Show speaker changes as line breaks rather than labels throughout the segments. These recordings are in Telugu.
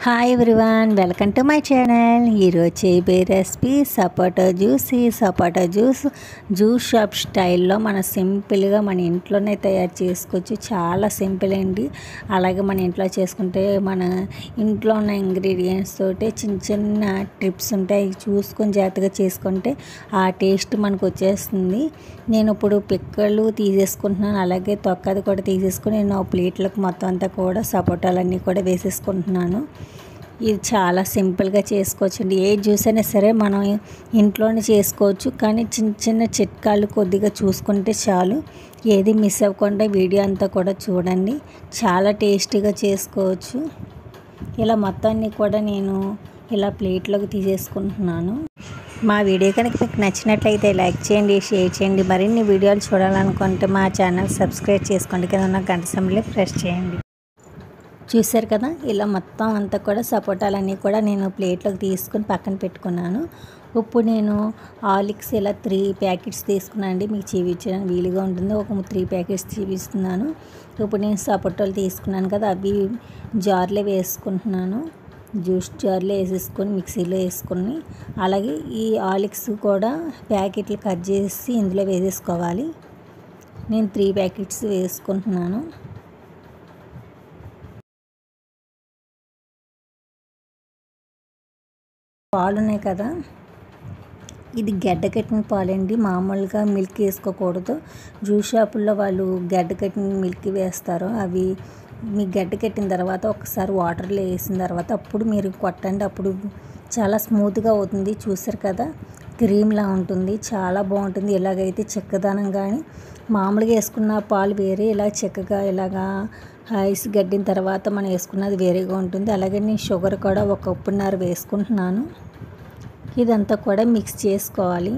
hi everyone welcome to my channel ఈరోజు చేయబోయే రెసిపీ సపోటా జ్యూస్ ఈ సపోటా జ్యూస్ జ్యూస్ షాప్ స్టైల్లో మన సింపుల్గా మన ఇంట్లోనే తయారు చేసుకోవచ్చు చాలా సింపుల్ అండి అలాగే మన ఇంట్లో చేసుకుంటే మన ఇంట్లో ఉన్న ఇంగ్రీడియంట్స్ తోటి చిన్న చిన్న టిప్స్ ఉంటాయి అవి చూసుకొని జాగ్రత్తగా చేసుకుంటే ఆ టేస్ట్ మనకు వచ్చేస్తుంది నేను ఇప్పుడు పిక్కలు తీసేసుకుంటున్నాను అలాగే తొక్కది కూడా తీసేసుకుని నేను ఆ ప్లేట్లకు మొత్తం అంతా కూడా సపోటాలన్నీ కూడా వేసేసుకుంటున్నాను ఇది చాలా సింపుల్గా చేసుకోవచ్చు అండి ఏ జ్యూస్ అయినా సరే మనం ఇంట్లోనే చేసుకోవచ్చు కానీ చిన్న చిన్న చిట్కాలు కొద్దిగా చూసుకుంటే చాలు ఏది మిస్ అవ్వకుండా వీడియో అంతా కూడా చూడండి చాలా టేస్టీగా చేసుకోవచ్చు ఇలా మొత్తాన్ని కూడా నేను ఇలా ప్లేట్లోకి తీసేసుకుంటున్నాను మా వీడియో కనుక మీకు నచ్చినట్లయితే లైక్ చేయండి షేర్ చేయండి మరిన్ని వీడియోలు చూడాలనుకుంటే మా ఛానల్ సబ్స్క్రైబ్ చేసుకోండి కింద ఉన్న గంట సమయంలో ప్రెస్ చేయండి చూశారు కదా ఇలా మొత్తం అంతా కూడా సపోటాలన్నీ కూడా నేను ప్లేట్లోకి తీసుకుని పక్కన పెట్టుకున్నాను ఇప్పుడు నేను ఆలిక్స్ ఇలా త్రీ ప్యాకెట్స్ తీసుకున్నాను అండి మీకు చూపించడానికి వీలుగా ఉంటుంది ఒక త్రీ ప్యాకెట్స్ చూపిస్తున్నాను ఇప్పుడు నేను సపోటాలు తీసుకున్నాను కదా అవి జార్లో వేసుకుంటున్నాను జ్యూస్ జార్లో వేసేసుకొని మిక్సీలో వేసుకొని అలాగే ఈ ఆలిక్స్ కూడా ప్యాకెట్లు కట్ చేసి ఇందులో వేసేసుకోవాలి నేను త్రీ ప్యాకెట్స్ వేసుకుంటున్నాను పాలు ఉన్నాయి కదా ఇది గడ్డ కట్టిన పాలండి మామూలుగా మిల్క్ వేసుకోకూడదు జ్యూస్ షాపుల్లో వాళ్ళు గడ్డ కట్టిన మిల్క్ వేస్తారు అవి మీ గడ్డ కట్టిన తర్వాత ఒకసారి వాటర్లో వేసిన తర్వాత అప్పుడు మీరు కొట్టండి అప్పుడు చాలా స్మూత్గా అవుతుంది చూసారు కదా క్రీమ్లా ఉంటుంది చాలా బాగుంటుంది ఇలాగైతే చెక్కదనం కానీ మామూలుగా వేసుకున్న పాలు వేరే ఇలా చెక్కగా ఇలాగా ఐస్ గడ్డిన తర్వాత మనం వేసుకున్నది వేరేగా ఉంటుంది అలాగే నేను షుగర్ కూడా ఒక కప్పున్నర వేసుకుంటున్నాను ఇదంతా కూడా మిక్స్ చేసుకోవాలి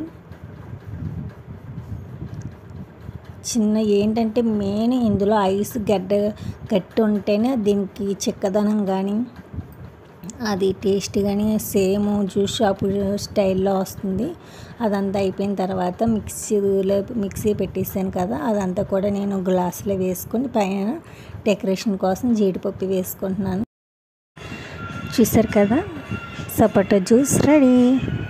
చిన్న ఏంటంటే మెయిన్ ఇందులో ఐస్ గడ్డ గట్టి ఉంటేనే దీనికి చిక్కదనం కానీ అది టేస్ట్ కానీ సేమ్ జ్యూస్ షాప్ స్టైల్లో వస్తుంది అదంతా అయిపోయిన తర్వాత మిక్సీలో మిక్సీ పెట్టేసాను కదా అదంతా కూడా నేను గ్లాసులో వేసుకొని పైన డెకరేషన్ కోసం జీడిపప్పు వేసుకుంటున్నాను చూసారు కదా సపోటా జ్యూస్ రెడీ